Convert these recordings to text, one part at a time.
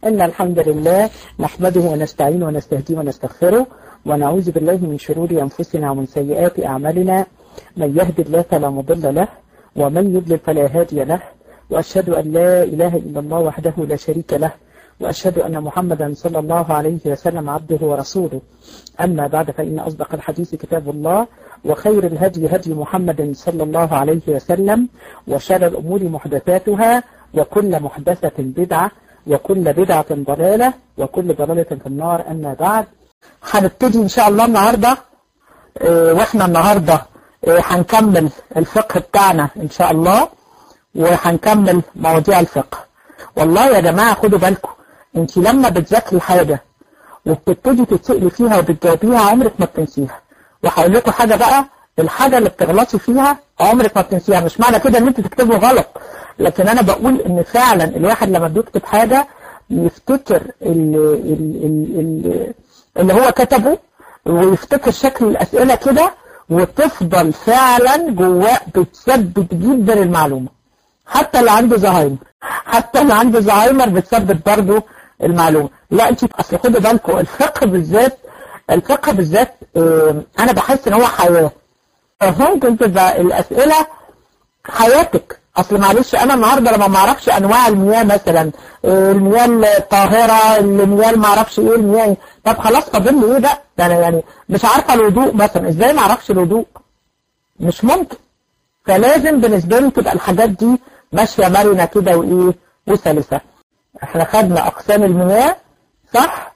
إن الحمد لله نحمده ونستعينه ونستهديه ونستغفره ونعوذ بالله من شرور أنفسنا ومن سيئات أعمالنا من يهد الله فلا مضل له ومن يضلل فلا هادي له وأشهد أن لا إله إلا الله وحده لا شريك له وأشهد أن محمدا صلى الله عليه وسلم عبده ورسوله أما بعد فإن أصدق الحديث كتاب الله وخير الهدي هدي محمد صلى الله عليه وسلم وشر الأمور محدثاتها وكل محدثة بدعة وكل بدعة ضلالة وكل ضلالة في النار أما بعد هنبتدي إن شاء الله النهاردة اه وإحنا النهاردة اه هنكمل الفقه بتاعنا إن شاء الله وهنكمل مواضيع الفقه والله يا جماعة خدوا بالكم انت لما بتذاكري حاجة وبتبتدي تتسألي فيها وبتجاوبيها عمرك ما بتنسيها وهقول لكم حاجة بقى الحاجة اللي بتغلطي فيها عمرك ما بتنسيها مش معنى كده ان انت تكتبي غلط لكن انا بقول ان فعلا الواحد لما بيكتب حاجة يفتكر اللي, اللي, اللي هو كتبه ويفتكر شكل الاسئلة كده وتفضل فعلا جواه بتثبت جدا المعلومة حتى اللي عنده زهايمر حتى اللي عنده زهايمر بتثبت برضه المعلومة لا انت اصل خدوا بالكم الفقه بالذات الفقه بالذات اه انا بحس ان هو حياة ممكن تبقى الاسئلة حياتك اصل معلش انا النهارده لما ما اعرفش انواع المياه مثلا اه المياه الطاهرة المياه ما اعرفش ايه المياه طب خلاص فاضل لي ايه بقى ده انا يعني مش عارفه الوضوء مثلا ازاي ما اعرفش الوضوء مش ممكن فلازم بالنسبه لي تبقى الحاجات دي ماشيه مرنه كده وايه وسلسه احنا خدنا اقسام المياه صح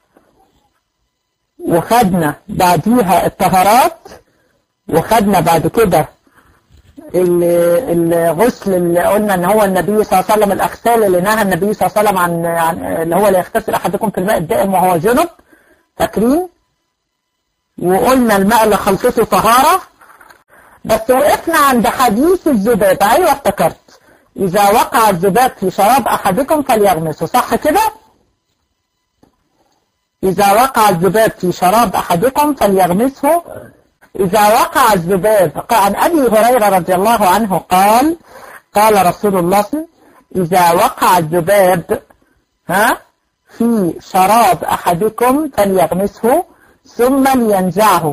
وخدنا بعديها الطهارات وخدنا بعد كده الغسل اللي قلنا ان هو النبي صلى الله عليه وسلم الاغسال اللي نهى النبي صلى الله عليه وسلم عن, عن اللي هو لا يغتسل احدكم في الماء الدائم وهو جنب فاكرين وقلنا الماء اللي خلطته طهارة بس وقفنا عند حديث الذباب ايوه افتكرت اذا وقع الذباب في شراب احدكم فليغمسه صح كده اذا وقع الذباب في شراب احدكم فليغمسه إذا وقع الذباب عن أبي هريرة رضي الله عنه قال قال رسول الله إذا وقع الذباب ها في شراب أحدكم فليغمسه ثم لينزعه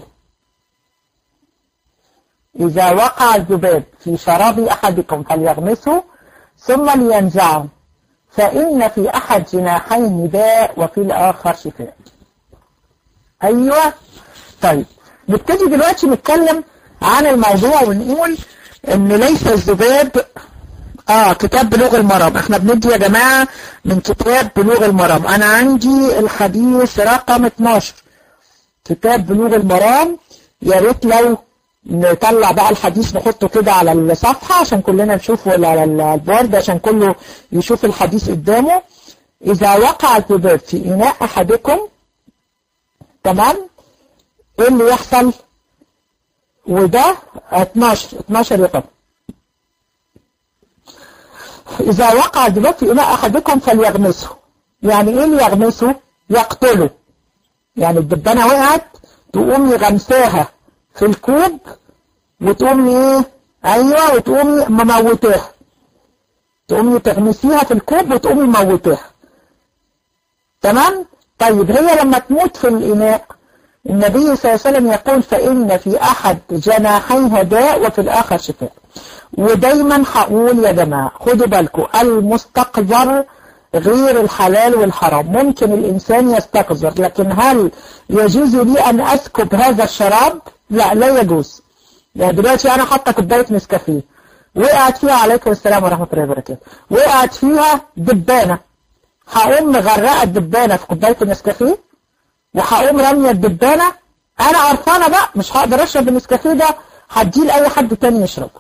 إذا وقع الذباب في شراب أحدكم فليغمسه ثم لينزعه فإن في أحد جناحين داء وفي الآخر شفاء أيوة طيب نبتدي دلوقتي نتكلم عن الموضوع ونقول ان ليس الذباب اه كتاب بلوغ المرام احنا بندي يا جماعة من كتاب بلوغ المرام انا عندي الحديث رقم 12 كتاب بلوغ المرام يا ريت لو نطلع بقى الحديث نحطه كده على الصفحة عشان كلنا نشوفه ولا على البورد عشان كله يشوف الحديث قدامه اذا وقع الذباب في اناء احدكم تمام ايه اللي يحصل وده 12 12 رقم اذا وقع الذباب في اناء احدكم فليغمسه يعني ايه اللي يغمسه يقتله يعني الدبانه وقعت تقوم يغمساها في الكوب وتقوم ايه ايوه وتقومي مموتاها تقومي تغمسيها في الكوب وتقومي مموتاها تمام طيب هي لما تموت في الاناء النبي صلى الله عليه وسلم يقول فإن في أحد جناحيه داء وفي الآخر شفاء ودايما هقول يا جماعة خدوا بالكم المستقذر غير الحلال والحرام ممكن الإنسان يستقذر لكن هل يجوز لي أن أسكب هذا الشراب لا لا يجوز يعني دلوقتي أنا حاطة كوباية نسكافيه وقعت فيها عليكم السلام ورحمة الله وبركاته وقعت فيها دبانة هقوم مغرقة الدبانة في كوباية النسكافيه وهقوم رامية الدبانة انا قرفانة بقى مش هقدر اشرب النسكافيه ده هديه لاي حد تاني يشربه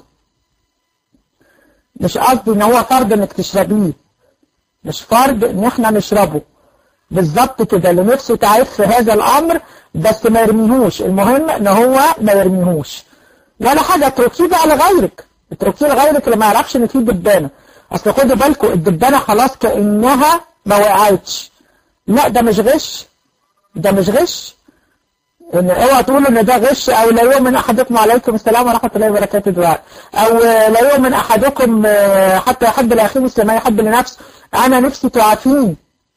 مش قصدي ان هو فرض انك تشربيه مش فرض ان احنا نشربه بالظبط كده اللي نفسه تعرف في هذا الامر بس ما يرميهوش المهم ان هو ما يرميهوش ولا حاجة اتركيه بقى لغيرك اتركيه لغيرك اللي ما يعرفش ان فيه دبانة اصل خدوا بالكم الدبانة خلاص كأنها ما وقعتش لا ده مش غش ده مش غش ان اوعى تقولوا ان ده غش او لا يؤمن احدكم عليكم السلام ورحمه الله وبركاته دعاء او لا يؤمن احدكم حتى يحب لاخيه مثل ما يحب لنفسه انا نفسي تعافيني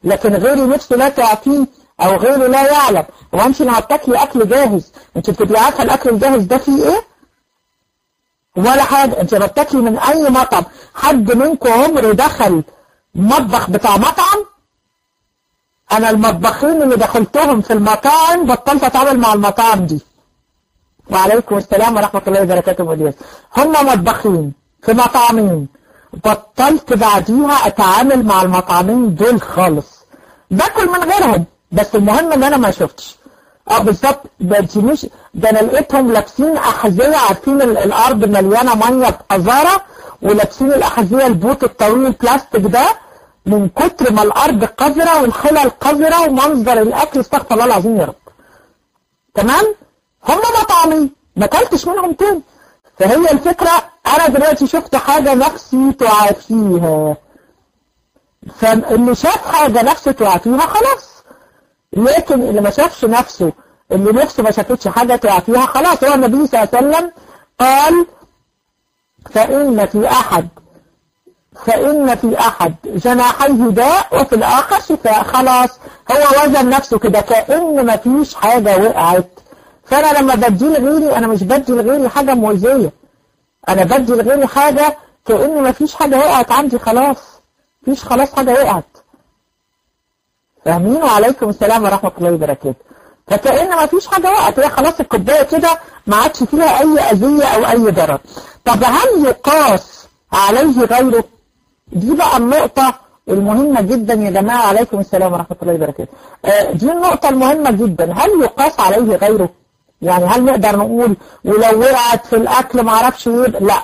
لكن غيري نفسه لا تعطيه او غيره لا يعلم هو انت لما بتاكلي اكل جاهز انت بتبقي عارفه الاكل الجاهز ده فيه ايه ولا حاجه انت لما بتاكلي من اي مطعم حد منكم عمره دخل مطبخ بتاع مطعم انا المطبخين اللي دخلتهم في المطاعم بطلت اتعامل مع المطاعم دي وعليكم السلام ورحمة الله وبركاته والياس هم مطبخين في مطعمين بطلت بعديها اتعامل مع المطعمين دول خالص باكل من غيرهم بس المهم ان انا ما شفتش اه بالظبط ده مش ده انا لقيتهم لابسين احذيه عارفين الارض مليانه ميه بقذاره ولابسين الاحذيه البوت الطويل البلاستيك ده من كتر ما الارض قذره والحلل قذره ومنظر الاكل استغفر الله العظيم يا رب تمام هم مطعمين ما اكلتش منهم تاني فهي الفكرة انا دلوقتي شفت حاجة نفسي تعافيها فاللي شاف حاجة نفسه تعافيها خلاص لكن اللي ما شافش نفسه اللي نفسه ما شافتش حاجة تعافيها خلاص هو النبي صلى الله عليه وسلم قال فإن في أحد فإن في أحد جناحيه داء وفي الآخر شفاء خلاص هو وزن نفسه كده كأن ما فيش حاجة وقعت فأنا لما بدي لغيري أنا مش بدي لغيري حاجة مؤذية أنا بدي لغيري حاجة كأن ما فيش حاجة وقعت عندي خلاص فيش خلاص حاجة وقعت فاهمين وعليكم السلام ورحمة الله وبركاته فكأن ما فيش حاجة وقعت هي خلاص الكوباية كده ما عادش فيها أي أذية أو أي ضرر طب هل يقاس عليه غيره دي بقى النقطة المهمة جدا يا جماعة عليكم السلام ورحمة الله وبركاته آه دي النقطة المهمة جدا هل يقاس عليه غيره يعني هل نقدر نقول ولو وقعت في الأكل ما عرفش يبقى لا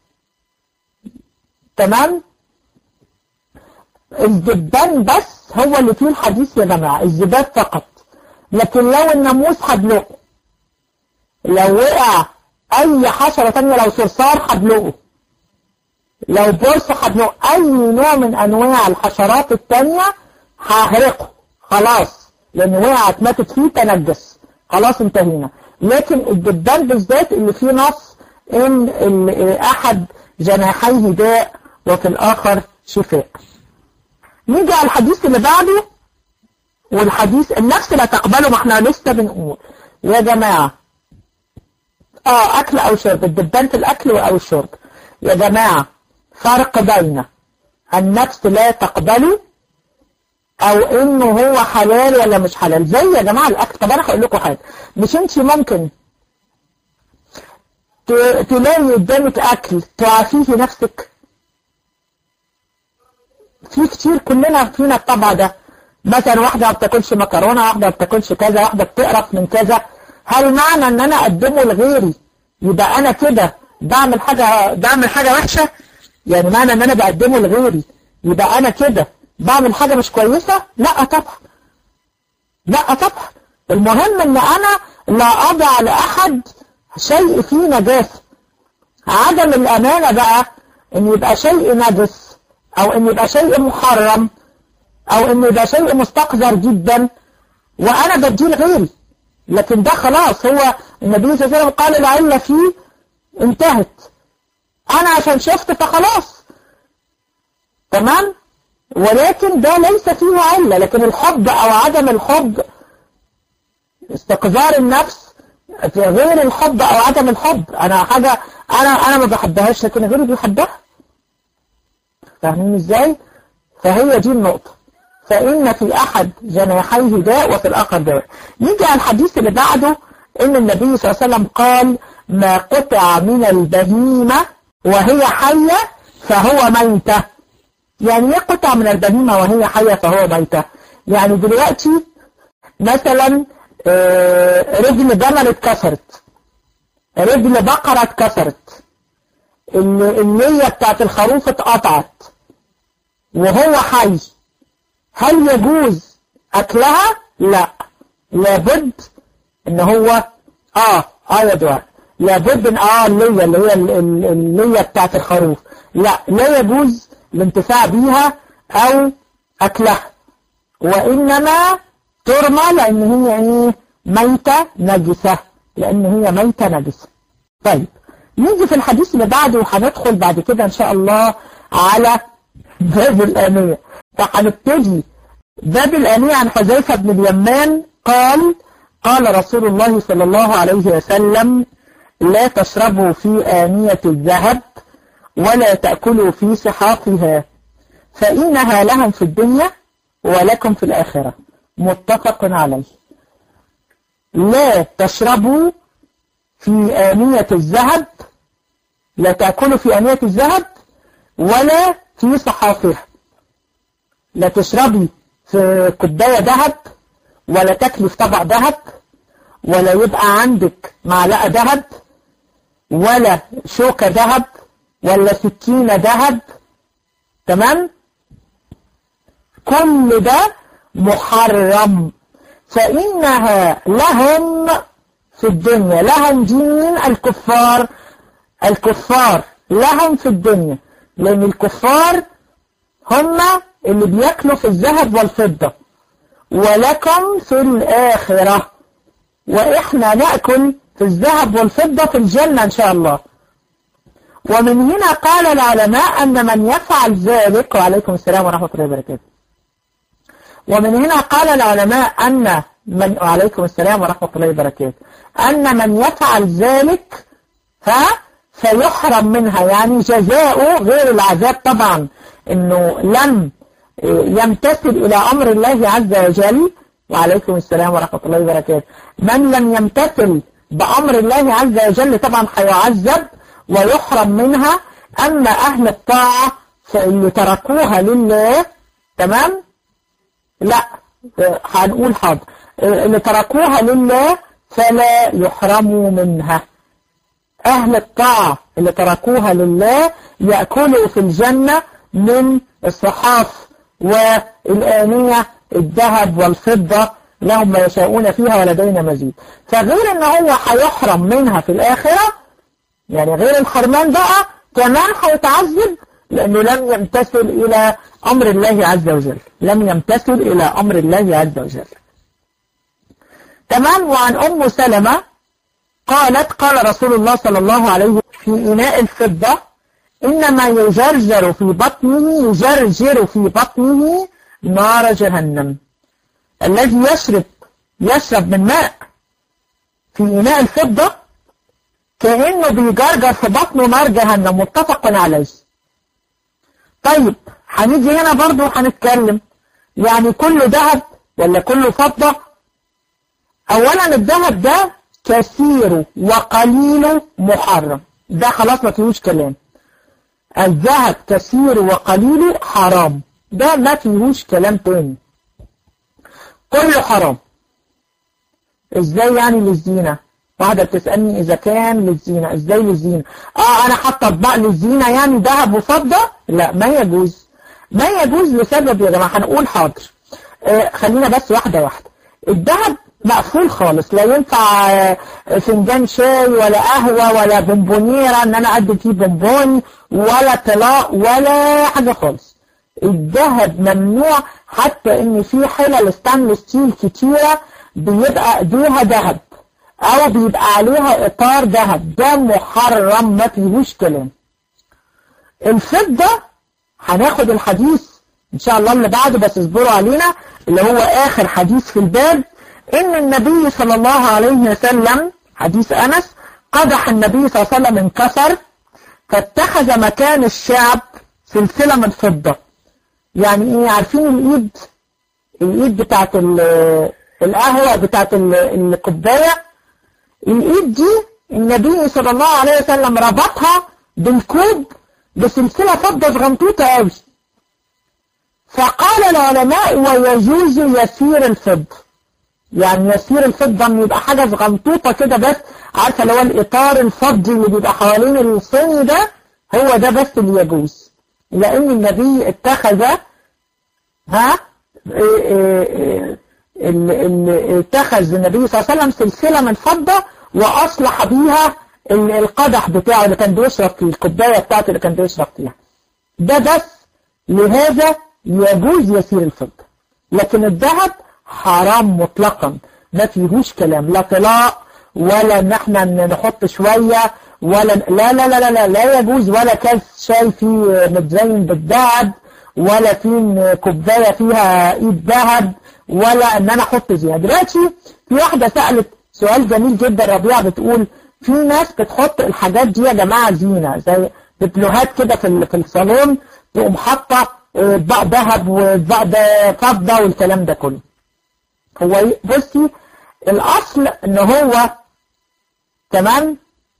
تمام الزبان بس هو اللي فيه الحديث يا جماعة الزباد فقط لكن لو الناموس هدلقه لو وقع أي حشرة تانية لو صرصار هدلقه لو بورس هدلقه أي نوع من أنواع الحشرات التانية ههرقه خلاص لأن وقعت ماتت فيه تنجس خلاص انتهينا لكن الدبان بالذات اللي فيه نص ان احد جناحيه داء وفي الاخر شفاء نيجي على الحديث اللي بعده والحديث النفس لا تقبله ما احنا لسه بنقول يا جماعة اه اكل او شرب الدبان في الاكل او الشرب يا جماعة فرق بين النفس لا تقبله او انه هو حلال ولا مش حلال زي يا جماعة الاكل طب انا هقول لكم حاجة مش انت ممكن تلاقي قدامك اكل تعافيه نفسك في كتير كلنا فينا الطبع ده مثلا واحدة ما بتاكلش مكرونة واحدة ما بتاكلش كذا واحدة بتقرف من كذا هل معنى ان انا اقدمه لغيري يبقى انا كده بعمل حاجة بعمل حاجة وحشة يعني معنى ان انا بقدمه لغيري يبقى انا كده بعمل حاجة مش كويسة لا طبعا لا طبعا المهم ان انا لا اضع لاحد شيء فيه نجاسة عدم الامانة بقى ان يبقى شيء نجس او ان يبقى شيء محرم او ان يبقى شيء مستقذر جدا وانا بديه لغيري لكن ده خلاص هو النبي صلى الله عليه وسلم قال العلة فيه انتهت انا عشان شفت فخلاص تمام ولكن ده ليس فيه علة لكن الحب او عدم الحب استقذار النفس في غير الحب او عدم الحب انا حاجة انا انا ما بحبهاش لكن غيري بيحبها فاهمين ازاي فهي دي النقطة فإن في أحد جناحيه داء وفي الآخر داء نيجي على الحديث اللي بعده إن النبي صلى الله عليه وسلم قال ما قطع من البهيمة وهي حية فهو ميتة يعني ايه قطع من البهيمة وهي حية فهو ميتة يعني دلوقتي مثلا رجل جمل اتكسرت رجل بقرة اتكسرت النية بتاعت الخروف اتقطعت وهو حي هل يجوز أكلها؟ لا لابد ان هو اه اه يا دعاء لابد ان اه اللية اللي هي اللية بتاعت الخروف لا لا يجوز الانتفاع بيها او اكلها وانما ترمى لان هي ايه ميتة نجسة لان هي ميتة نجسة طيب نيجي في الحديث اللي بعده وهندخل بعد كده ان شاء الله على باب الآنية فهنبتدي باب الآنية عن حذيفة بن اليمان قال قال رسول الله صلى الله عليه وسلم لا تشربوا في آنية الذهب ولا تأكلوا في صحافها فإنها لهم في الدنيا ولكم في الآخرة متفق عليه لا تشربوا في آنية الذهب لا تأكلوا في آنية الذهب ولا في صحافها لا تشربي في كوباية ذهب ولا تاكلي في طبق ذهب ولا يبقى عندك معلقة ذهب ولا شوكة ذهب ولا سكينة ذهب تمام كل ده محرم فإنها لهم في الدنيا لهم دين الكفار الكفار لهم في الدنيا لأن الكفار هم اللي بياكلوا في الذهب والفضة ولكم في الآخرة وإحنا نأكل في الذهب والفضة في الجنة إن شاء الله ومن هنا قال العلماء أن من يفعل ذلك وعليكم السلام ورحمة الله وبركاته ومن هنا قال العلماء أن من وعليكم السلام ورحمة الله وبركاته أن من يفعل ذلك ها فيحرم منها يعني جزاؤه غير العذاب طبعا انه لم يمتثل الى امر الله عز وجل وعليكم السلام ورحمة الله وبركاته من لم يمتثل بامر الله عز وجل طبعا هيعذب ويحرم منها اما اهل الطاعة فاللي تركوها لله تمام لا هنقول حاضر اللي تركوها لله فلا يحرموا منها أهل الطاعة اللي تركوها لله يأكلوا في الجنة من الصحاف والآنية الذهب والفضة لهم ما يشاءون فيها ولدينا مزيد فغير ان هو هيحرم منها في الآخرة يعني غير الحرمان بقى كمان هيتعذب لأنه لم يمتثل إلى أمر الله عز وجل لم يمتثل إلى أمر الله عز وجل تمام وعن أم سلمة قالت قال رسول الله صلى الله عليه وسلم في إناء الفضة إنما يجرجر في بطنه يجرجر في بطنه نار جهنم الذي يشرب يشرب من ماء في إناء الفضة كأنه بيجرجر في بطنه نار جهنم متفق عليه طيب هنيجي هنا برضو هنتكلم يعني كله ذهب ولا كله فضة اولا الذهب ده كثير وقليل محرم ده خلاص ما فيهوش كلام الذهب كثير وقليل حرام ده ما فيهوش كلام تاني كله حرام ازاي يعني للزينة واحدة بتسألني اذا كان للزينة ازاي للزينة اه انا حاطة اطباق للزينة يعني ذهب وفضة لا ما يجوز ما يجوز لسبب يا جماعة هنقول حاضر آه خلينا بس واحدة واحدة الذهب مقفول خالص لا ينفع فنجان شاي ولا قهوة ولا بونبونيرة ان انا اقدم فيه بونبون ولا طلاق ولا حاجة خالص الذهب ممنوع حتى ان في حلل ستانلس ستيل كتيرة بيبقى ايديها ذهب او بيبقى عليها اطار ذهب ده محرم ما فيهوش كلام الفضة هناخد الحديث ان شاء الله اللي بعده بس اصبروا علينا اللي هو اخر حديث في الباب ان النبي صلى الله عليه وسلم حديث انس قدح النبي صلى الله عليه وسلم انكسر فاتخذ مكان الشعب سلسلة من فضة يعني ايه عارفين الايد الايد بتاعت القهوة بتاعت الكوباية الايد دي النبي صلى الله عليه وسلم ربطها بالكوب بسلسلة فضة صغنطوطة قوي فقال العلماء ويجوز يسير الفضة يعني يسير الفضة ان يبقى حاجة صغنطوطة كده بس عارفة اللي هو الاطار الفضي اللي بيبقى حوالين الصيني ده هو ده بس اللي يجوز لان النبي اتخذ ها اللي اتخذ النبي صلى الله عليه وسلم سلسلة من فضة واصلح بيها القدح بتاعه اللي كان بيشرب فيه الكوباية بتاعته اللي كان بيشرب فيها ده بس لهذا يجوز يسير الفضة لكن الذهب حرام مطلقا ما فيهوش كلام لا طلاق ولا ان احنا نحط شوية ولا لا لا لا لا لا, لا يجوز ولا كاس شاي فيه متزين بالذهب ولا في كوبايه فيها ايد ذهب ولا ان انا احط زينه دلوقتي في واحده سالت سؤال جميل جدا ربيعه بتقول في ناس بتحط الحاجات دي يا جماعه زينه زي دبلوهات كده في في الصالون تقوم حاطه اطباق ذهب واطباق فضه والكلام ده كله هو بصي الاصل ان هو تمام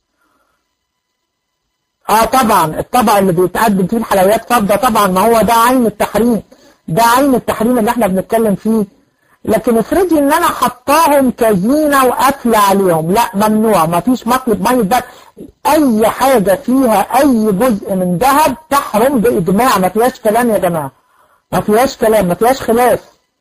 اه طبعا الطبق اللي بيتقدم فيه الحلويات فضه طبعا ما هو ده عين التحريم ده عين التحريم اللي احنا بنتكلم فيه لكن افرضي ان انا حطاهم كزينه وقافله عليهم لا ممنوع ما فيش مطلب ميه ده اي حاجه فيها اي جزء من ذهب تحرم باجماع ما فيهاش كلام يا جماعه ما فيهاش كلام ما فيهاش خلاف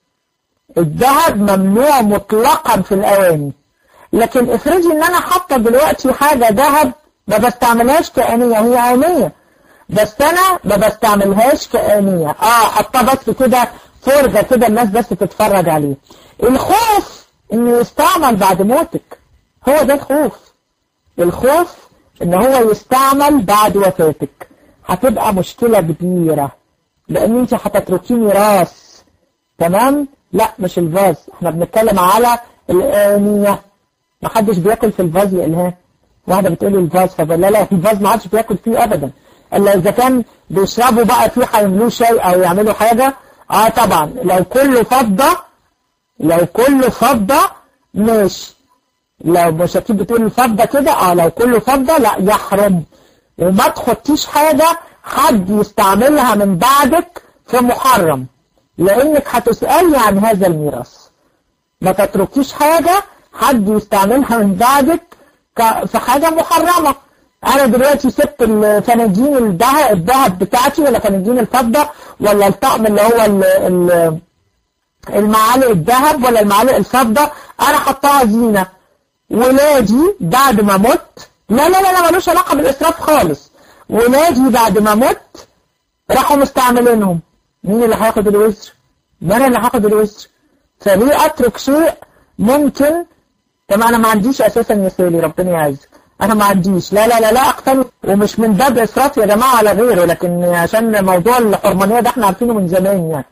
الذهب ممنوع مطلقا في الاواني لكن افرضي ان انا حاطه دلوقتي حاجه ذهب ما بستعملهاش كآنية هي آنية بس انا ما بستعملهاش كآنية اه حطها بس كده فرجة كده الناس بس تتفرج عليه الخوف انه يستعمل بعد موتك هو ده الخوف الخوف ان هو يستعمل بعد وفاتك هتبقى مشكلة كبيرة لان انت هتتركيه ميراث تمام لا مش الفاز احنا بنتكلم على الآنية محدش بياكل في الفاز يا إلهام واحدة بتقول لي الفاز فبقول لا لا الفاز ما عادش بياكل فيه أبدا إلا إذا كان بيشربوا بقى فيه هيعملوه شاي أو يعملوا حاجة اه طبعا لو كله فضة لو كله فضة ماشي لو مش اكيد بتقول الفضة كده اه لو كله فضة لا يحرم وما تحطيش حاجة حد يستعملها من بعدك في محرم لانك هتسألي عن هذا الميراث ما تتركيش حاجة حد يستعملها من بعدك في حاجة محرمة انا دلوقتي سبت الفناجين الذهب الذهب بتاعتي ولا فناجين الفضة ولا الطقم اللي هو ال ال المعالق الذهب ولا المعالق الفضة انا حطها زينة ولادي بعد ما مت لا لا لا لا ملوش علاقة بالاسراف خالص ولادي بعد ما مت راحوا مستعملينهم مين اللي هياخد الوزر؟ ما انا اللي هاخد الوزر فليه اترك شيء ممكن طب انا ما عنديش اساسا يا سيدي ربنا يعزك انا ما عنديش لا لا لا لا اقتني ومش من باب اسراف يا جماعه على غيره لكن عشان موضوع الحرمانيه ده احنا عارفينه من زمان يعني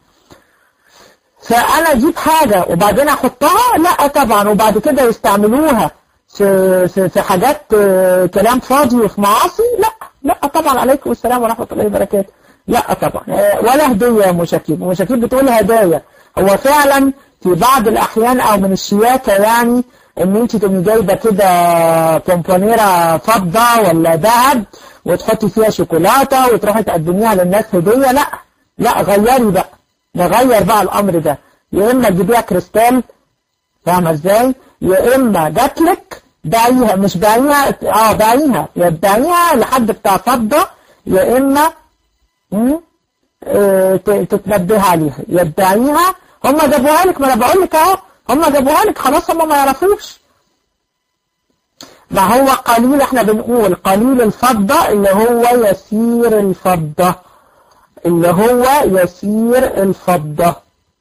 فانا اجيب حاجه وبعدين احطها لا طبعا وبعد كده يستعملوها في في, في حاجات كلام فاضي وفي معاصي لا لا طبعا عليكم السلام ورحمه الله وبركاته لا طبعا ولا هديه يا مشاكيب مشاكيب بتقول هدايا هو فعلا في بعض الاحيان او من الشياكه يعني ان انت تقومي جايبه كده بومبونيره فضه ولا ذهب وتحطي فيها شوكولاته وتروحي تقدميها للناس هديه لا لا غيري بقى نغير بقى الامر ده يا اما تجيبيها كريستال فاهمه ازاي يا اما جاتلك باعيها مش باعيها اه باعيها يا تبيعيها لحد بتاع فضه يا اما اه تتنبه عليها يا تبيعيها هم جابوها لك ما انا بقول لك اهو هم جابوها لك خلاص هم ما يعرفوش ما هو قليل احنا بنقول قليل الفضة اللي هو يسير الفضة اللي هو يسير الفضة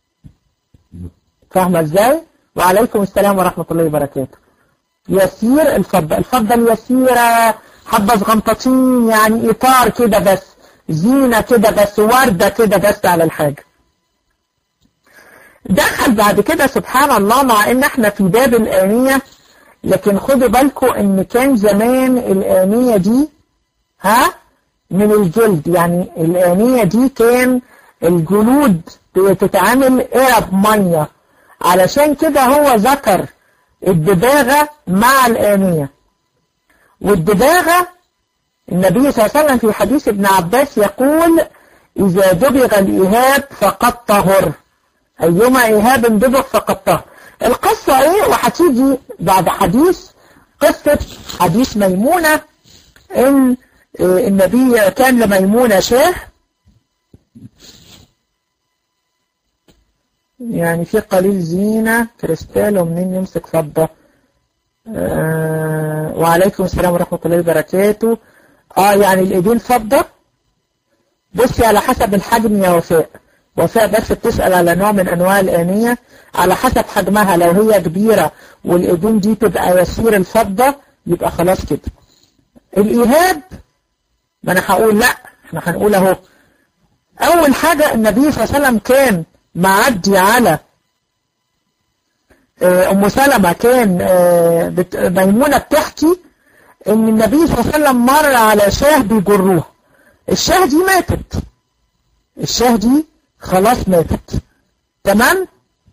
فاهمة ازاي وعليكم السلام ورحمة الله وبركاته يسير الفضة الفضة اليسيرة حبة صغنطتين يعني اطار كده بس زينة كده بس وردة كده بس على الحاجة دخل بعد كده سبحان الله مع ان احنا في باب الآنية لكن خدوا بالكم ان كان زمان الآنية دي ها من الجلد يعني الآنية دي كان الجلود بتتعامل قرب مية علشان كده هو ذكر الدباغة مع الآنية والدباغة النبي صلى الله عليه وسلم في حديث ابن عباس يقول إذا دبغ الإيهاب فقد طهر أيما إيهاب دبغ فقد طهر القصة إيه وهتيجي بعد حديث قصة حديث ميمونة إن النبي كان لميمونة شاه يعني في قليل زينة كريستال ومنين يمسك فضة آه وعليكم السلام ورحمة الله وبركاته اه يعني الايدين فضة بصي على حسب الحجم يا وفاء وفاء بس بتسأل على نوع من انواع الآنية على حسب حجمها لو هي كبيرة والايدين دي تبقى يسير الفضة يبقى خلاص كده الايهاب ما انا هقول لا احنا هنقول اهو اول حاجة النبي صلى الله عليه وسلم كان معدي على ام سلمة كان ميمونة بتحكي ان النبي صلى الله عليه وسلم مر على شاه بيجروها الشاه دي ماتت الشاه دي خلاص ماتت تمام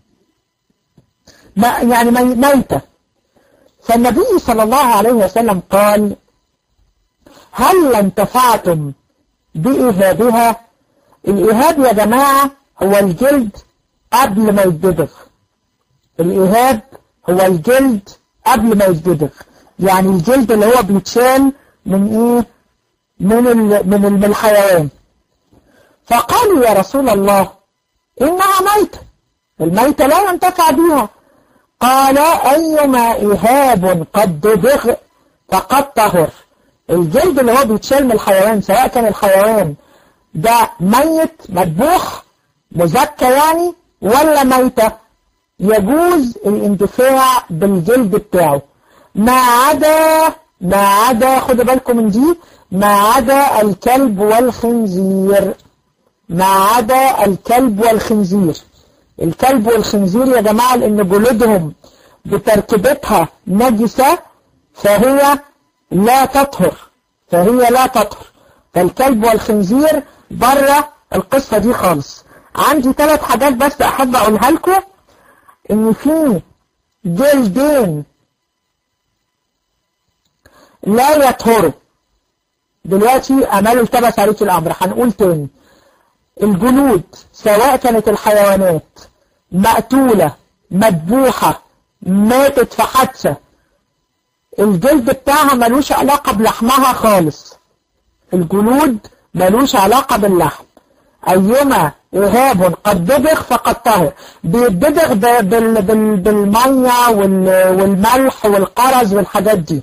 ما يعني ميتة فالنبي صلى الله عليه وسلم قال هل انتفعتم بإهابها الإهاب يا جماعة هو الجلد قبل ما يتدبغ الإهاب هو الجلد قبل ما يتدبغ يعني الجلد اللي هو بيتشال من ايه من ال من, من الحيوان فقالوا يا رسول الله انها ميتة الميتة لا ينتفع بها قال ايما اهاب قد دبغ فقد طهر الجلد اللي هو بيتشال من الحيوان سواء كان الحيوان ده ميت مذبوح مزكى يعني ولا ميتة يجوز الاندفاع بالجلد بتاعه ما عدا ما عدا خدوا بالكم من دي ما عدا الكلب والخنزير ما عدا الكلب والخنزير الكلب والخنزير يا جماعة لأن جلودهم بتركيبتها نجسة فهي لا تطهر فهي لا تطهر فالكلب والخنزير بره القصة دي خالص عندي ثلاث حاجات بس أحب أقولها لكم إن في جلدين لا يطهروا دلوقتي أمال التبس عليك الأمر هنقول تاني الجلود سواء كانت الحيوانات مقتولة مذبوحة ماتت في حادثة الجلد بتاعها ملوش علاقة بلحمها خالص الجلود ملوش علاقة باللحم أيما إهاب قد دبغ فقد طهر بيدبغ بال بال بالمية والملح والقرز والحاجات دي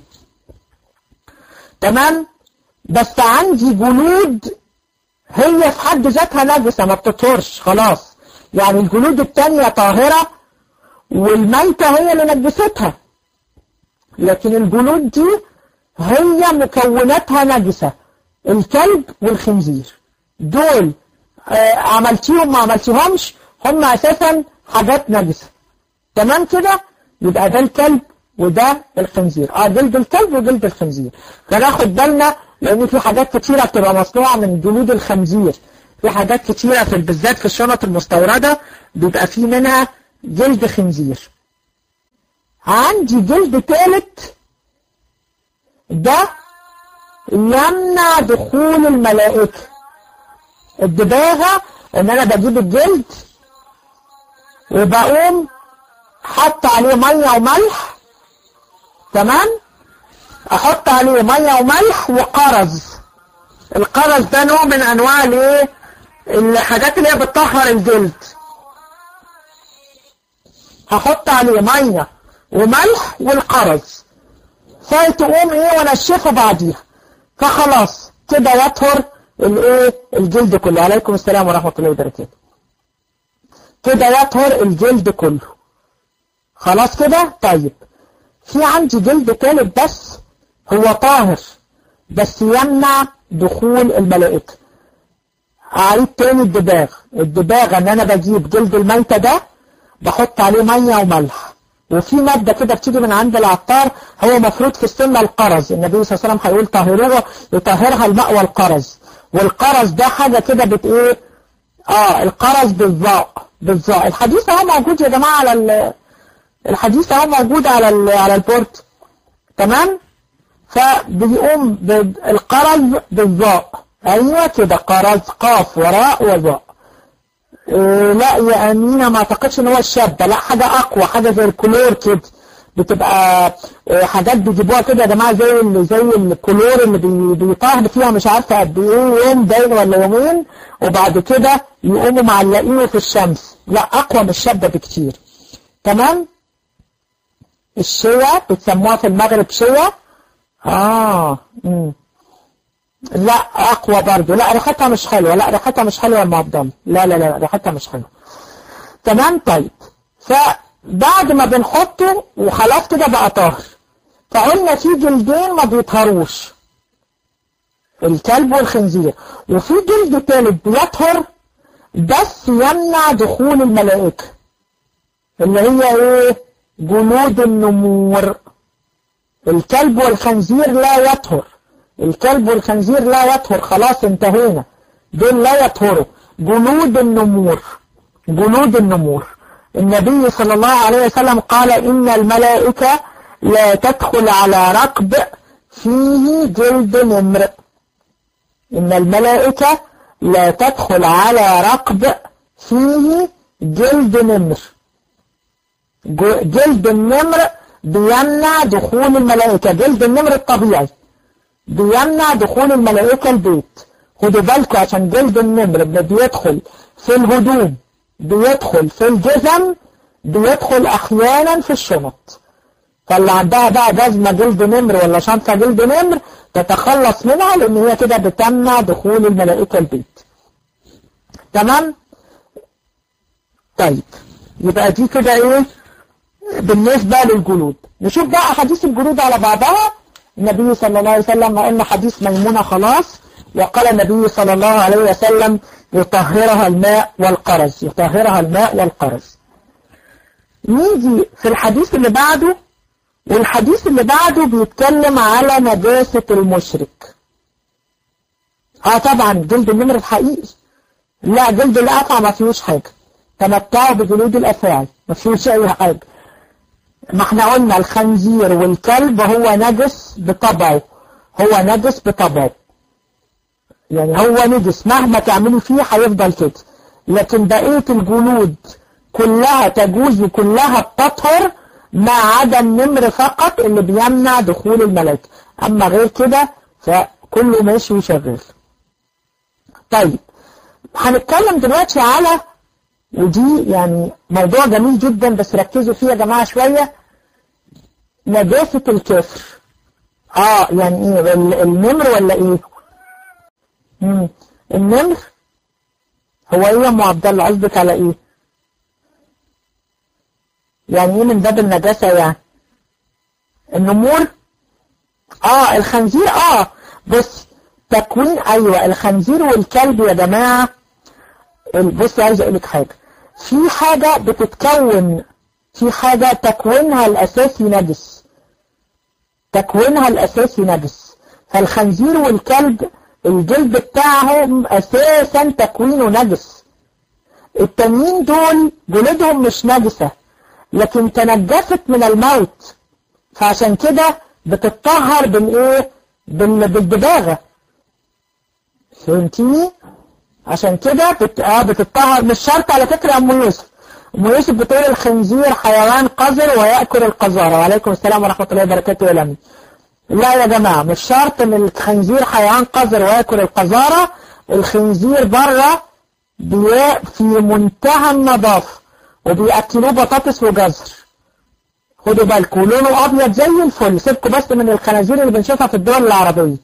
تمام بس عندي جلود هي في حد ذاتها نجسة ما بتطهرش خلاص يعني الجلود التانية طاهرة والميتة هي اللي نجستها لكن الجلود دي هي مكوناتها نجسة الكلب والخنزير دول آه عملتيهم ما عملتيهمش هم اساسا حاجات نجسة تمام كده يبقى ده الكلب وده الخنزير اه جلد الكلب وجلد الخنزير فناخد بالنا لان في حاجات كتيرة بتبقى مصنوعة من جلود الخنزير في حاجات كتيرة في بالذات في الشنط المستوردة بيبقى في منها جلد خنزير عندي جلد تالت ده يمنع دخول الملائكة الدباغة ان انا بجيب الجلد وبقوم حط عليه مية وملح تمام احط عليه مية وملح وقرز القرز ده نوع من انواع الايه الحاجات اللي هي بتطهر الجلد هحط عليه مية وملح والقرز فتقوم ايه ونشفه بعديها فخلاص كده يطهر الايه الجلد كله عليكم السلام ورحمة الله وبركاته كده يطهر الجلد كله خلاص كده طيب في عندي جلد تالت بس هو طاهر بس يمنع دخول الملائكة اعيد تاني الدباغ الدباغ ان انا بجيب جلد الميتة ده بحط عليه مية وملح وفي مادة كده بتيجي من عند العطار هو مفروض في السنة القرز النبي صلى الله عليه وسلم هيقول طهروها يطهرها الماء والقرز والقرز ده حاجة كده بت ايه اه القرز بالظاء بالظاء الحديث اهو موجود يا جماعة على ال الحديث اهو موجود على ال على البورت تمام فبيقوم القرز بالظاء ايوه كده قرز قاف وراء وظاء إيه لا يا امينه ما اعتقدش ان هو الشابه لا حاجه اقوى حاجه زي الكلور كده بتبقى إيه حاجات بيجيبوها كده يا جماعه زي ال زي الكلور اللي بي بيطهر فيها مش عارفه قد ايه يوم باين ولا يومين وبعد كده يقوموا معلقينه في الشمس لا اقوى من الشابه بكتير تمام الشيا بتسموها في المغرب شيا اه امم لا اقوى برضو لا ريحتها مش حلوه لا ريحتها مش حلوه يا ام عبد الله لا لا لا ريحتها مش حلوه تمام طيب فبعد ما بنحطه وخلاص كده بقى طاهر فقلنا في جلدين ما بيطهروش الكلب والخنزير وفي جلد تالت بيطهر بس يمنع دخول الملائكة اللي هي ايه جنود النمور الكلب والخنزير لا يطهر الكلب والخنزير لا يطهر خلاص انتهينا دول لا يطهروا جنود النمور جنود النمور النبي صلى الله عليه وسلم قال إن الملائكة لا تدخل على ركب فيه جلد نمر إن الملائكة لا تدخل على ركب فيه جلد نمر جلد النمر بيمنع دخول الملائكة جلد النمر الطبيعي بيمنع دخول الملائكة البيت خدوا بالكم عشان جلد النمر بيدخل في الهدوم بيدخل في الجزم بيدخل احيانا في الشنط فاللي عندها بقى جزمة جلد نمر ولا شنطة جلد نمر تتخلص منها لان هي كده بتمنع دخول الملائكة البيت تمام طيب يبقى دي كده ايه بالنسبة للجلود نشوف بقى حديث الجلود على بعضها النبي صلى الله عليه وسلم قلنا حديث ميمونة خلاص وقال النبي صلى الله عليه وسلم يطهرها الماء والقرز يطهرها الماء والقرز نيجي في الحديث اللي بعده والحديث اللي بعده بيتكلم على نجاسة المشرك اه طبعا جلد النمر الحقيقي لا جلد الأفعى ما فيهوش حاجة تمتعوا بجلود الأفاعي ما فيهوش أي حاجة ما احنا قلنا الخنزير والكلب هو نجس بطبعه هو نجس بطبعه يعني هو نجس مهما تعملي فيه هيفضل كده لكن بقية الجلود كلها تجوز وكلها بتطهر ما عدا النمر فقط اللي بيمنع دخول الملائكة اما غير كده فكله ماشي وشغال طيب هنتكلم دلوقتي على ودي يعني موضوع جميل جدا بس ركزوا فيه يا جماعة شوية نجاسة الكافر اه يعني ايه النمر ولا ايه مم. النمر هو ايه يا ام عبد الله قصدك على ايه يعني ايه من باب النجاسة يعني النمور اه الخنزير اه بص تكوين ايوه الخنزير والكلب يا جماعة بص عايز اقول لك حاجة في حاجة بتتكون في حاجة تكوينها الاساسي نجس تكوينها الاساسي نجس فالخنزير والكلب الجلد بتاعهم اساسا تكوينه نجس التانيين دول جلودهم مش نجسة لكن تنجست من الموت فعشان كده بتتطهر بالايه بالدباغة فهمتيني عشان كده بت... اه بتتطهر مش شرط على فكرة يا ام يوسف ام يوسف بتقول الخنزير حيوان قذر ويأكل القذارة وعليكم السلام ورحمة الله وبركاته يا لمي لا يا جماعة مش شرط ان الخنزير حيوان قذر ويأكل القذارة الخنزير بره في منتهى النظافة وبيأكلوه بطاطس وجزر خدوا بالكم لونه ابيض زي الفل سيبكم بس من الخنازير اللي بنشوفها في الدول العربية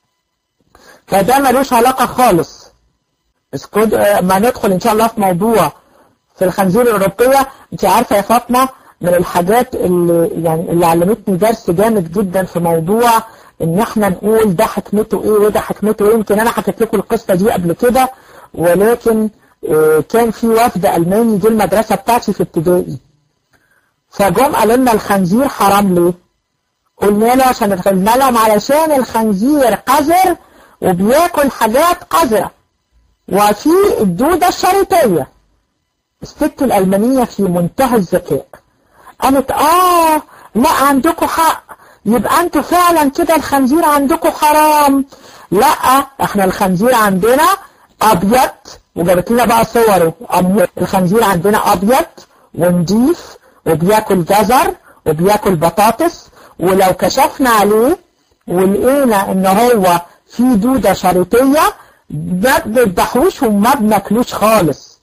فده ملوش علاقة خالص اسكت ما ندخل ان شاء الله في موضوع في الخنزير الاوروبية انت عارفة يا فاطمة من الحاجات اللي يعني اللي علمتني درس جامد جدا في موضوع ان احنا نقول ده حكمته ايه وده حكمته ايه يمكن انا حكيت لكم القصة دي قبل كده ولكن اه كان في وفد الماني دي المدرسة بتاعتي في ابتدائي فجم قالوا لنا الخنزير حرام ليه قلنا له عشان قلنا لهم علشان الخنزير قذر وبياكل حاجات قذرة وفي الدودة الشريطية الست الألمانية في منتهى الذكاء قالت آه لا عندكم حق يبقى انتوا فعلا كده الخنزير عندكم حرام لا احنا الخنزير عندنا ابيض وجابت لنا بقى صوره الخنزير عندنا ابيض ونضيف وبياكل جزر وبياكل بطاطس ولو كشفنا عليه ولقينا ان هو في دودة شريطية ما بنذبحوش وما بناكلوش خالص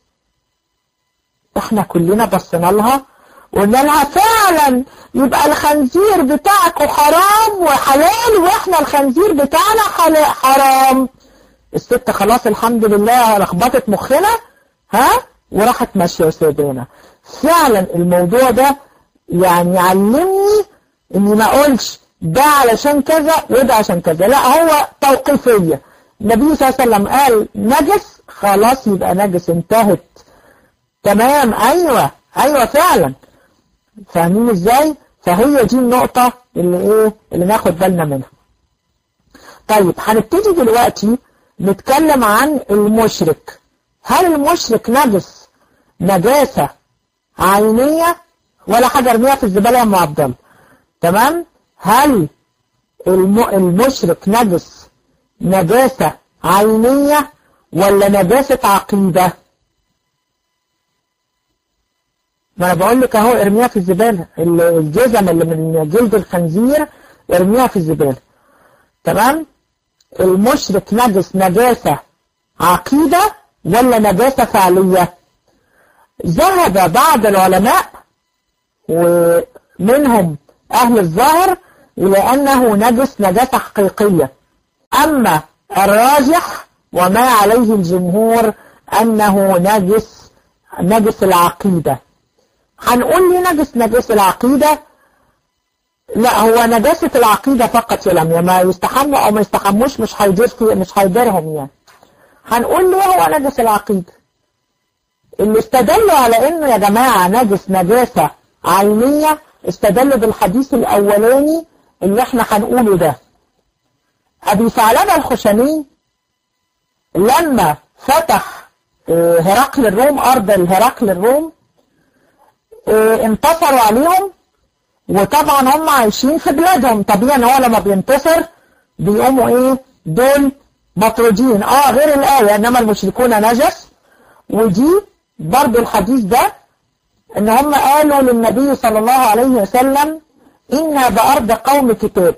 احنا كلنا بصينا لها وقلنا لها فعلا يبقى الخنزير بتاعكم حرام وحلال واحنا الخنزير بتاعنا حرام الست خلاص الحمد لله لخبطت مخنا ها وراحت ماشية وسايبانا فعلا الموضوع ده يعني علمني اني ما اقولش ده علشان كذا وده عشان كذا لا هو توقيفية النبي صلى الله عليه وسلم قال نجس خلاص يبقى نجس انتهت تمام ايوه ايوه فعلا فاهمين ازاي فهي دي النقطة اللي ايه اللي ناخد بالنا منها طيب هنبتدي دلوقتي نتكلم عن المشرك هل المشرك نجس نجاسة عينية ولا حاجة ارميها في الزبالة يا ام عبد الله تمام هل الم... المشرك نجس نجاسة عينية ولا نجاسة عقيدة ما انا بقول لك اهو ارميها في الزبالة الجزم اللي من جلد الخنزير ارميها في الزبالة تمام المشرك نجس نجاسة عقيدة ولا نجاسة فعلية ذهب بعض العلماء ومنهم أهل الظاهر إلى أنه نجس نجاسة حقيقية أما الراجح وما عليه الجمهور أنه نجس نجس العقيدة هنقول لي نجس نجس العقيدة لا هو نجاسة العقيدة فقط يا لم ما يستحموا أو ما يستحموش مش هيدير في مش هيديرهم يعني هنقول ليه هو نجس العقيدة اللي استدلوا على انه يا جماعة نجس نجاسة عينية استدلوا بالحديث الاولاني اللي احنا هنقوله ده ابي ثعلبة الخشني لما فتح هرقل الروم ارض الهرقل الروم انتصروا عليهم وطبعا هم عايشين في بلادهم طبيعي هو لما بينتصر بيقوموا ايه دول مطرودين اه غير الآية انما المشركون نجس ودي برضو الحديث ده ان هم قالوا للنبي صلى الله عليه وسلم إنا بأرض قوم كتاب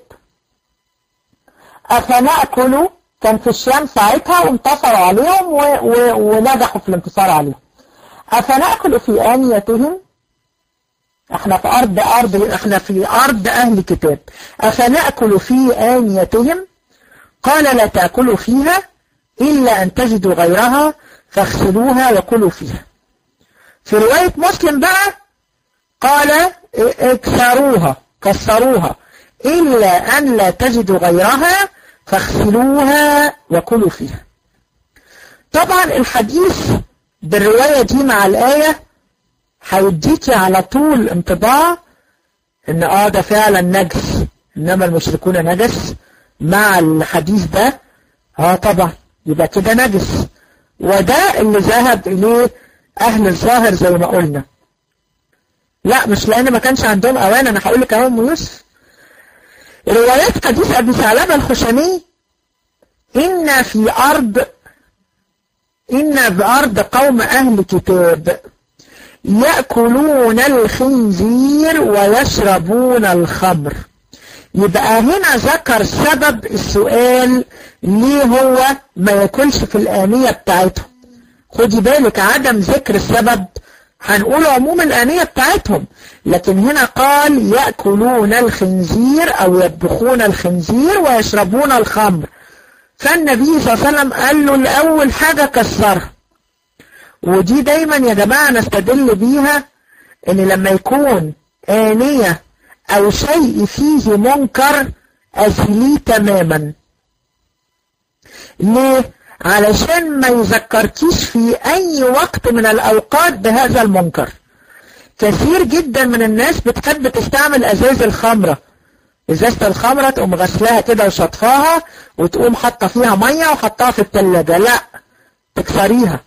أفنأكل كان في الشام ساعتها وانتصروا عليهم و... و... ونجحوا في الانتصار عليهم أفنأكل في آنيتهم احنا في أرض أرض احنا في أرض أهل كتاب أفنأكل في آنيتهم قال لا تأكلوا فيها إلا أن تجدوا غيرها فاغسلوها وكلوا فيها في رواية مسلم بقى قال اكسروها كسروها إلا أن لا تجدوا غيرها فاغسلوها وكلوا فيها طبعا الحديث بالرواية دي مع الآية هيديكي على طول انطباع ان اه ده فعلا نجس انما المشركون نجس مع الحديث ده اه طبعا يبقى كده نجس وده اللي ذهب اليه اهل الظاهر زي ما قلنا لا مش لان ما كانش عندهم اوان انا هقول لك اهو ام يوسف روايات حديث ابي ثعلبه الخشني ان في ارض ان بارض قوم اهل كتاب يأكلون الخنزير ويشربون الخمر يبقى هنا ذكر سبب السؤال ليه هو ما ياكلش في الآنية بتاعتهم خدي بالك عدم ذكر السبب هنقول عموم الآنية بتاعتهم لكن هنا قال يأكلون الخنزير أو يطبخون الخنزير ويشربون الخمر فالنبي صلى الله عليه وسلم قال له الأول حاجة كسرها ودي دايما يا جماعة نستدل بيها ان لما يكون آنية او شيء فيه منكر أزليه تماما ليه؟ علشان ما يذكركيش في اي وقت من الاوقات بهذا المنكر كثير جدا من الناس بتحب تستعمل ازاز الخمرة ازازة الخمرة تقوم غسلاها كده وشطفاها وتقوم حاطة فيها مية وحطها في التلاجة لا تكسريها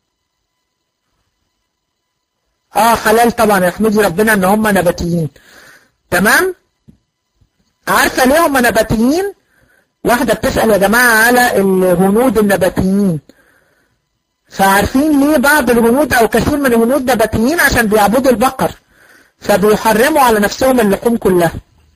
اه حلال طبعا يحمدي ربنا ان هم نباتيين تمام عارفة ليه هم نباتيين واحدة بتسأل يا جماعة على الهنود النباتيين فعارفين ليه بعض الهنود او كثير من الهنود نباتيين عشان بيعبدوا البقر فبيحرموا على نفسهم اللحوم كلها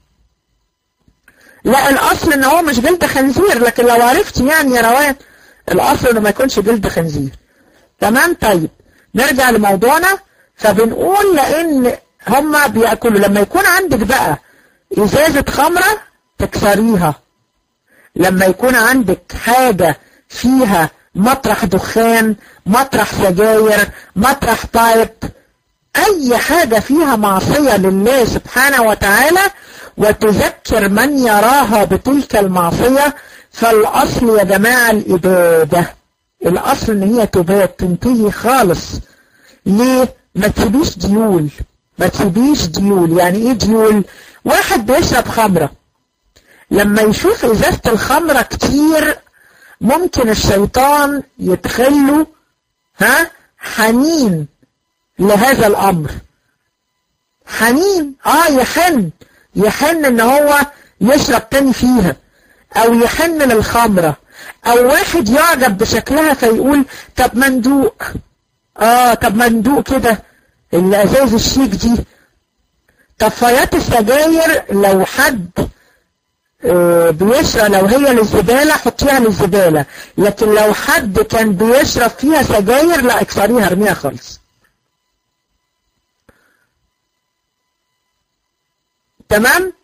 لا الاصل ان هو مش جلد خنزير لكن لو عرفت يعني يا روان الاصل انه ما يكونش جلد خنزير تمام طيب نرجع لموضوعنا فبنقول لان هما بيأكلوا لما يكون عندك بقى ازازة خمرة تكسريها لما يكون عندك حاجة فيها مطرح دخان مطرح سجاير مطرح بايب اي حاجة فيها معصية لله سبحانه وتعالى وتذكر من يراها بتلك المعصية فالاصل يا جماعة الابادة الأصل إن هي تبات تنتهي خالص ليه؟ ما تسيبيش ديول ما تسيبيش ديول يعني إيه ديول؟ واحد بيشرب خمرة لما يشوف إزازة الخمرة كتير ممكن الشيطان يدخله ها حنين لهذا الأمر حنين اه يحن يحن ان هو يشرب تاني فيها او يحن للخمرة او واحد يعجب بشكلها فيقول طب مندوق اه طب مندوق كده الازاز الشيك دي طفايات السجاير لو حد آه بيشرب لو هي للزبالة حطيها للزبالة لكن لو حد كان بيشرب فيها سجاير لا اكسريها ارميها خالص تمام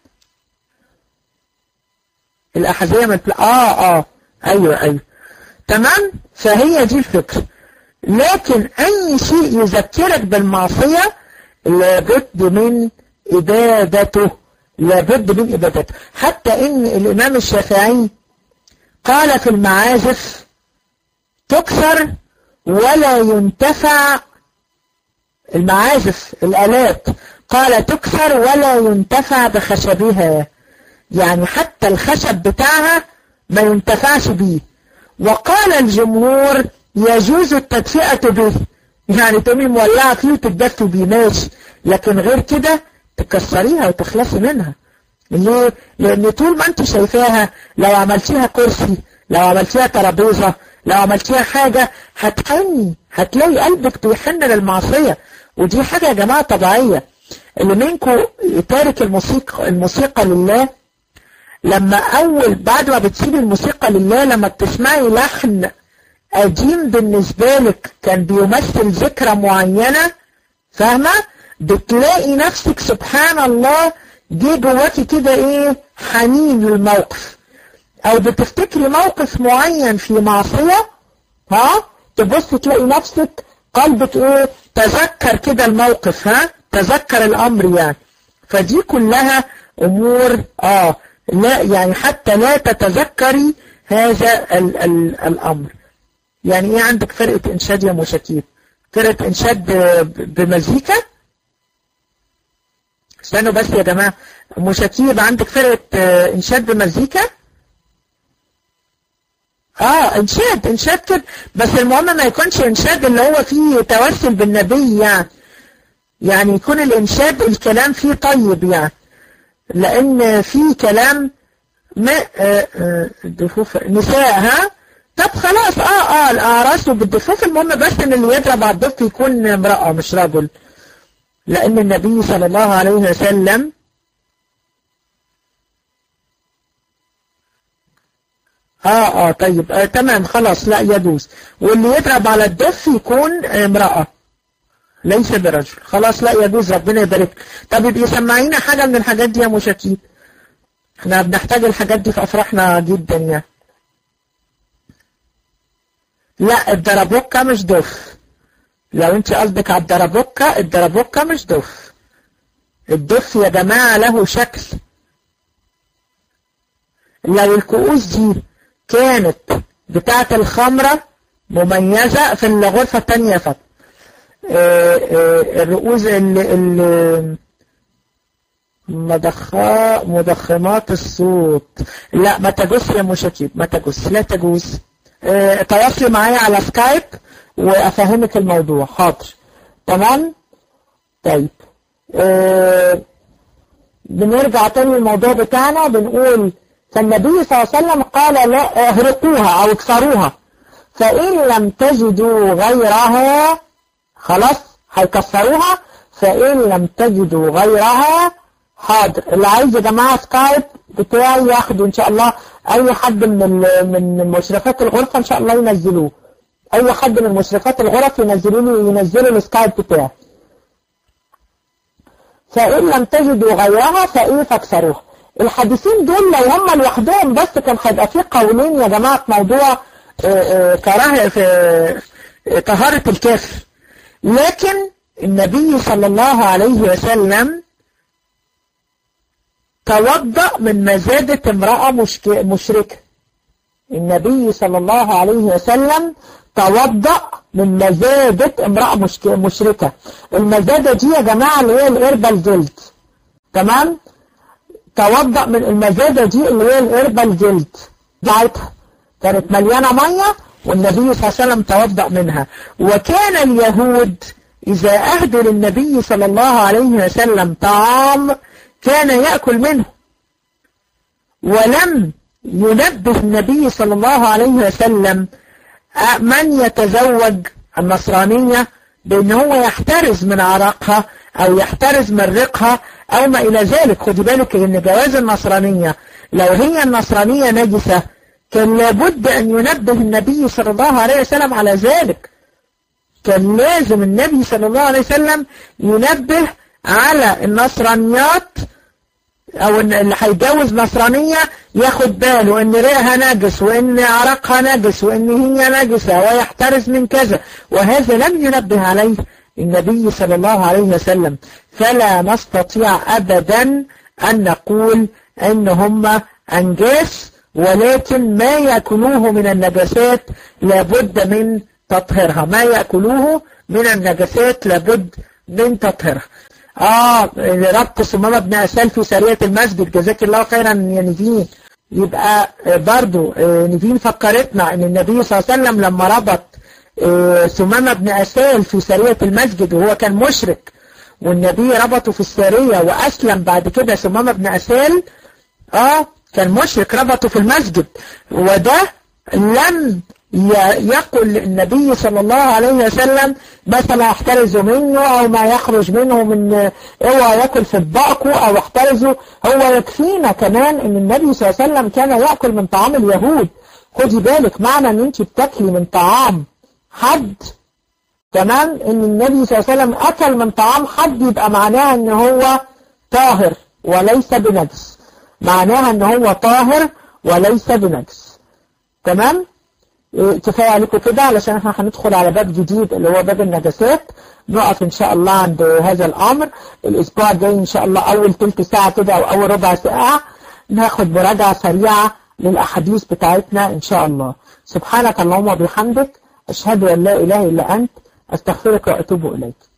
الأحذية من آه آه أيوة أيوة تمام فهي دي الفكرة لكن أي شيء يذكرك بالمعصية لابد من إبادته لابد من إبادته حتى إن الإمام الشافعي قال في المعازف تكسر ولا ينتفع المعازف الآلات قال تكسر ولا ينتفع بخشبها يعني حتى الخشب بتاعها ما ينتفعش بيه وقال الجمهور يجوز التدفئة به يعني تقومي مولعة فيه وتتدفي بيه ماشي لكن غير كده تكسريها وتخلصي منها ليه؟ لأن طول ما انت شايفاها لو عملتيها كرسي لو عملتيها ترابيزة لو عملتيها حاجة هتحني هتلاقي قلبك بيحن للمعصية ودي حاجة يا جماعة طبيعية اللي منكم تارك الموسيقى الموسيقى لله لما اول بعد ما بتسيب الموسيقى لله لما بتسمعي لحن قديم بالنسبة لك كان بيمثل ذكرى معينة فاهمة بتلاقي نفسك سبحان الله جه جواكي كده ايه حنين للموقف او بتفتكري موقف معين في معصية ها تبص تلاقي نفسك قلبك ايه تذكر كده الموقف ها تذكر الامر يعني فدي كلها امور اه لا يعني حتى لا تتذكري هذا ال ال الامر يعني ايه عندك فرقة انشاد يا مشاكيب فرقة انشاد بمزيكا استنوا بس يا جماعة مشاكيب عندك فرقة انشاد بمزيكا اه انشاد انشاد كده بس المهم ما يكونش انشاد اللي هو فيه توسل بالنبي يعني يعني يكون الانشاد الكلام فيه طيب يعني لان في كلام ما الدفوف نساء ها طب خلاص اه اه الاعراس وبالدفوف المهم بس ان اللي يضرب على الدف يكون امرأة مش رجل لان النبي صلى الله عليه وسلم اه اه طيب آه تمام خلاص لا يجوز واللي يضرب على الدف يكون امرأة ليس برجل خلاص لا يجوز ربنا يبارك طب يبقى سمعينا حاجة من الحاجات دي يا مشاكين احنا بنحتاج الحاجات دي في افراحنا جدا يعني لا الدربوكة مش دف لو انت قصدك على الدربوكة الدربوكة مش دف الدف يا جماعة له شكل لو الكؤوس دي كانت بتاعة الخمرة مميزة في الغرفة التانية فقط الرؤوس ال مدخا مضخمات الصوت لا ما تجوز يا مشاكيب ما تجوز لا تجوز اه تواصلي معايا على سكايب وافهمك الموضوع حاضر تمام طيب اه بنرجع تاني للموضوع بتاعنا بنقول فالنبي صلى الله عليه وسلم قال لا اهرقوها او اكسروها فإن لم تجدوا غيرها خلاص هيكسروها فإن لم تجدوا غيرها حاضر اللي عايز يا جماعة سكايب بتاعي ياخدوا إن شاء الله أي حد من من مشرفات الغرفة إن شاء الله ينزلوه أي حد من مشرفات الغرف ينزلوا لي ينزلوا السكايب بتاعي فإن لم تجدوا غيرها فإيه فاكسروها الحديثين دول لو هم لوحدهم بس كان هيبقى في قولين يا جماعة في موضوع كراهة في طهارة الكافر لكن النبي صلى الله عليه وسلم توضأ من مزادة امرأة مشركة النبي صلى الله عليه وسلم توضأ من مزادة امرأة مشركة المزادة دي يا جماعة اللي هي القربة الجلد تمام توضأ من المزادة دي اللي هي القربة الجلد بتاعتها كانت مليانة مية والنبي صلى الله عليه وسلم توضأ منها وكان اليهود إذا أهدوا للنبي صلى الله عليه وسلم طعام كان يأكل منه ولم ينبه النبي صلى الله عليه وسلم من يتزوج النصرانية بأن هو يحترز من عرقها أو يحترز من رقها أو ما إلى ذلك خدي بالك أن جواز النصرانية لو هي النصرانية نجسة كان لابد أن ينبه النبي صلى الله عليه وسلم على ذلك كان لازم النبي صلى الله عليه وسلم ينبه على النصرانيات او اللي هيتجوز نصرانية ياخد باله ان ريقها نجس وان عرقها نجس وان هي نجسة ويحترز من كذا وهذا لم ينبه عليه النبي صلى الله عليه وسلم فلا نستطيع ابدا ان نقول ان هم انجاس ولكن ما يأكلوه من النجاسات لابد من تطهيرها ما يأكلوه من النجاسات لابد من تطهيرها اه ربط صمامة بن أسال في سرية المسجد جزاك الله خيرا يا نيفين يبقى برضو نيفين فكرتنا ان النبي صلى الله عليه وسلم لما ربط ثمامة بن أسال في سرية المسجد وهو كان مشرك والنبي ربطه في السرية وأسلم بعد كده ثمامة بن أسال اه كان مشرك ربطه في المسجد وده لم يقول النبي صلى الله عليه وسلم مثلا احترزوا منه او ما يخرج منه من اوعى ياكل في اطباقه او احترزوا هو يكفينا كمان ان النبي صلى الله عليه وسلم كان ياكل من طعام اليهود خدي بالك معنى ان انت بتاكلي من طعام حد تمام ان النبي صلى الله عليه وسلم اكل من طعام حد يبقى معناها ان هو طاهر وليس بنجس معناها ان هو طاهر وليس بنجس تمام كفاية عليكم كده علشان احنا هندخل على باب جديد اللي هو باب النجاسات نقف ان شاء الله عند هذا الامر الاسبوع الجاي ان شاء الله اول تلت ساعة كده او اول ربع ساعة ناخد مراجعة سريعة للاحاديث بتاعتنا ان شاء الله سبحانك اللهم وبحمدك اشهد ان لا اله الا انت استغفرك واتوب اليك